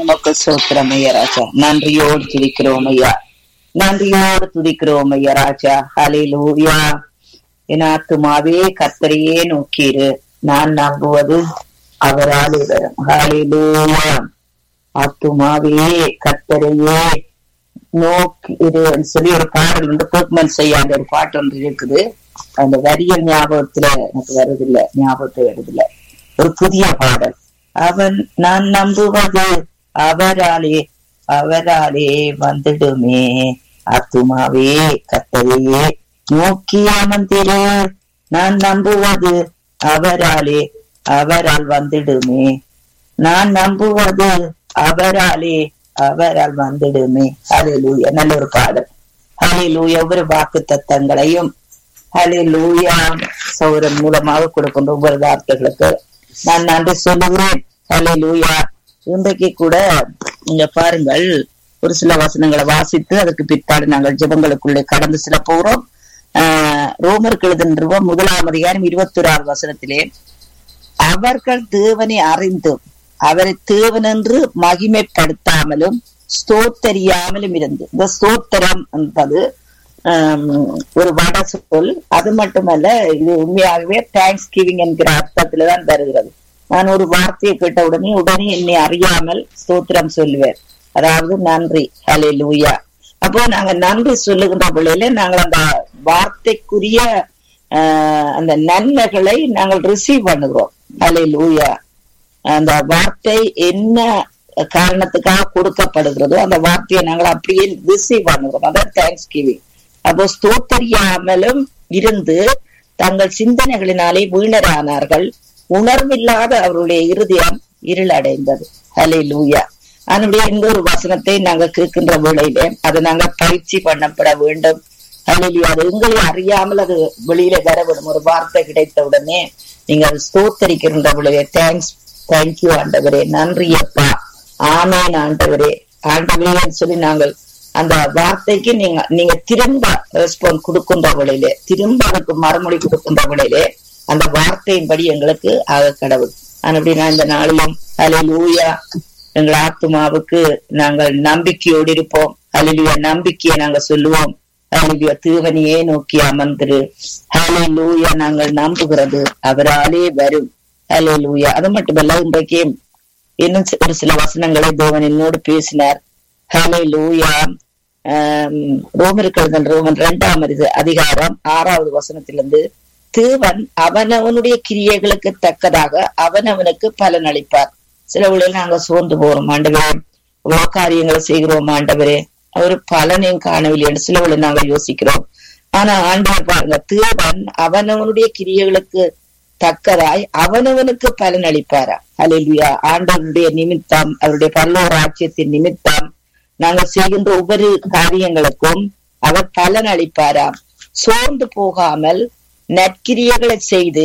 உமக்கு சோத்திரம் ஐயா ராஜா நன்றியோடு துதிக்கிறோம் ஐயா நன்றியோடு துதிக்கிறோம் ஐயா ராஜா ஹalleluya என் ஆத்துமாவே கர்த்தரையே நோக்கிரு நான் நம்புவது அவராலே வரும் ஹalleluya ஆத்துமாவே கர்த்தரையே நோக்கி இருன்னு சொல்லி ஒரு பாடல் வந்து கோக்மன் செய்யாத ஒரு பாட்டு ஒன்று இருக்குது அந்த வரியல் ஞாபகத்துல எனக்கு வருதில்லை ஞாபகத்தை வருதில்லை ஒரு புதிய பாடல் அவன் நான் நம்புவது அவராலே அவராலே வந்துடுமே ஆத்துமாவே கத்தரையே நோக்கி அமர்ந்திரு நான் நம்புவது அவராலே அவரால் வந்துடுமே நான் நம்புவது அவராலே அவரால் வந்துடுமே ஹalleluya நல்ல ஒரு பாடல் ஹalleluya ஒவ்வொரு வாக்கு தத்தங்களையும் ஹalleluya சௌரன் மூலமாக கொடுக்கின்ற ஒவ்வொரு வார்த்தைகளுக்கு நான் நன்றி சொல்லுகிறேன் ஹalleluya இன்றைக்கு கூட இங்க பாருங்கள் ஒரு சில வசனங்களை வாசித்து அதற்கு பிற்பாடு நாங்கள் ஜெபங்களுக்குள்ளே கடந்து செல்ல போகிறோம் ஆஹ் ரோமருக்கு எழுதுன்ற முதலாம் அதிகாரம் இருபத்தி ஓராறு வசனத்திலே அவர்கள் தேவனை அறிந்தும் அவரை தேவனென்று மகிமைப்படுத்தாமலும் ஸ்தோத்தரியாமலும் இருந்து இந்த ஸ்தோத்திரம் என்பது ஆம், ஒரு வட சொல் அது மட்டுமல்ல இது உண்மையாகவே தேங்க்ஸ் கிவிங் என்கிற அர்த்தத்துல தான் வருகிறது நான் ஒரு வார்த்தையை கேட்ட உடனே உடனே என்னை அறியாமல் ஸ்தோத்திரம் சொல்லுவேன் அதாவது நன்றி ஹலே லூயா அப்போ நாங்க நன்றி சொல்லுகின்ற பிள்ளையில நாங்கள் அந்த வார்த்தைக்குரிய ஆஹ், அந்த நன்மைகளை நாங்கள் ரிசீவ் பண்ணுகிறோம் ஹலே லூயா அந்த வார்த்தை என்ன காரணத்துக்காக கொடுக்கப்படுகிறதோ அந்த வார்த்தையை நாங்கள் அப்படியே ரிசீவ் பண்ணுகிறோம் அதான் தேங்க்ஸ் கிவிங் அப்போ ஸ்தோத்தரியாமலும் இருந்து தங்கள் சிந்தனைகளினாலே வீணரானார்கள் உணர்வில்லாத அவருடைய இருதயம் இருளடைந்தது ஹலே லூயா அதனுடைய இன்னொரு வசனத்தை நாங்க கேட்கின்ற வேளையிலே அதை நாங்க பயிற்சி பண்ணப்பட வேண்டும் ஹalleluya அது உங்களை அறியாமல் அது வெளியில வர விடும் ஒரு வார்த்தை கிடைத்த உடனே நீங்க அது ஸ்தோத்தரிக்கின்ற பொழுதே தேங்க்ஸ் தேங்க்யூ ஆண்டவரே நன்றி அப்பா ஆமேன் ஆண்டவரே ஆண்டவரேன்னு சொல்லி நாங்கள் அந்த வார்த்தைக்கு நீங்க நீங்க திரும்ப ரெஸ்பான்ஸ் கொடுக்கின்ற வேளையிலே திரும்ப அதுக்கு மறுமொழி கொடுக்கின்ற வேளையிலே அந்த வார்த்தையின்படி எங்களுக்கு ஆக கடவுள் அப்படி நான் இந்த நாளிலும் ஹalleluya எங்கள் ஆத்துமாவுக்கு நாங்கள் நம்பிக்கையோடு இருப்போம் ஹalleluya நம்பிக்கையை நாங்க சொல்லுவோம் ஹalleluya தீவனையே நோக்கி அமர்ந்திரு ஹalleluya நாங்கள் நம்புகிறது அவராலே வரும் ஹalleluya அது மட்டுமல்ல இன்றைக்கு இன்னும் சி- ஒரு சில வசனங்களை தேவன் என்னோடு பேசினார் ஹalleluya ஆம், ரோமருக்கு எழுதின ரோமன் இரண்டாம் அதி- அதிகாரம் ஆறாவது வசனத்திலிருந்து தேவன் அவனவனுடைய கிரியைகளுக்கு தக்கதாக அவனவனுக்கு பலன் அளிப்பார் சில வேளையில் நாங்க சோர்ந்து போறோம் ஆண்டவரே இவ்வளவு காரியங்களை செய்கிறோம் ஆண்டவரே ஒரு பலனையும் காணவில்லை என்று சில வேளை நாங்கள் யோசிக்கிறோம் ஆனா ஆண்டவர் பாருங்க தேவன் அவனவனுடைய கிரியைகளுக்கு தக்கதாய் அவனவனுக்கு பலன் அளிப்பாரா ஹalleluya ஆண்டவருடைய நிமித்தம் அவருடைய பரலோக ராஜ்யத்தின் நிமித்தம் நாங்கள் செய்கின்ற ஒவ்வொரு காரியங்களுக்கும் அவர் பலன் அளிப்பாராம் சோர்ந்து போகாமல் நற்கிரியைகளை செய்து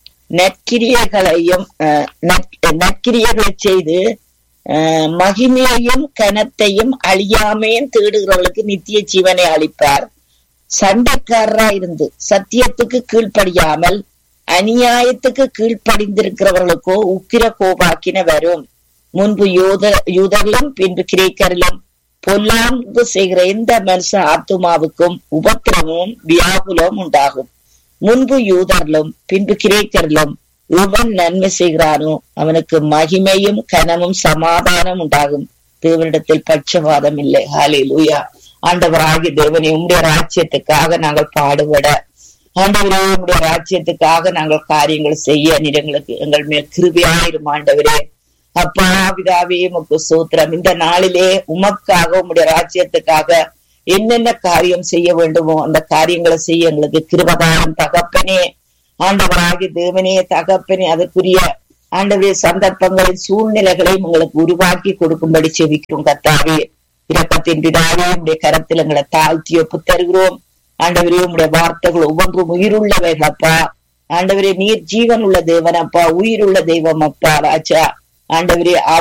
நற்கிரியைகளையும் அஹ், நற்- நற்கிரியைகளை செய்து அஹ், மகிமையையும் கனத்தையும் அழியாமையும் தேடுகிறவர்களுக்கு நித்திய ஜீவனை அளிப்பார் சண்டைக்காரரா இருந்து சத்தியத்துக்கு கீழ்ப்படியாமல் அநியாயத்துக்கு கீழ்ப்படிந்திருக்கிறவர்களுக்கோ உக்கிர கோபாக்கின வரும் முன்பு யூத யூதரிலும் பின்பு கிரேக்கரிலும் பொல்லாங்கு செய்கிற எந்த மனுஷ ஆத்துமாவுக்கும் உபத்திரமும் வியாகுலமும் உண்டாகும் முன்பு யூதரிலும் பின்பு கிரேக்கரிலும் எவன் நன்மை செய்கிறானோ அவனுக்கு மகிமையும் கனமும் சமாதானம் உண்டாகும் தேவனிடத்தில் பட்சவாதம் இல்லை ஹாலே லூயா ஆண்டவராகிய தேவனை உம்முடைய ராஜ்யத்துக்காக நாங்கள் பாடுபட ஆண்டவரே உம்முடைய ராஜ்யத்துக்காக நாங்கள் காரியங்கள் செய்ய நிறங்களுக்கு எங்கள் மேல் கிருபியாயிரும் ஆண்டவரே அப்பா பிதாவே உமக்கு சூத்திரம் இந்த நாளிலே உமக்காக உம்முடைய ராஜ்யத்துக்காக என்னென்ன காரியம் செய்ய வேண்டுமோ அந்த காரியங்களை செய்ய எங்களுக்கு கிருபதாரம் தகப்பனே ஆண்டவராகிய தேவனே தகப்பனே அதற்குரிய ஆண்டவரே சந்தர்ப்பங்களின் சூழ்நிலைகளையும் உங்களுக்கு உருவாக்கி கொடுக்கும்படி செவிக்கிறோம் கர்த்தாவே இரக்கத்தின் பிதாவே உடைய கரத்தில் எங்களை தாழ்த்தி ஒப்பு தருகிறோம் ஆண்டவரே உம்முடைய வார்த்தைகள் ஒவ்வொன்றும் உயிருள்ளவைகள் அப்பா ஆண்டவரே நீர் ஜீவன் உள்ள தேவன் அப்பா உயிருள்ள தெய்வம் அப்பா ராஜா ஆண்டவரே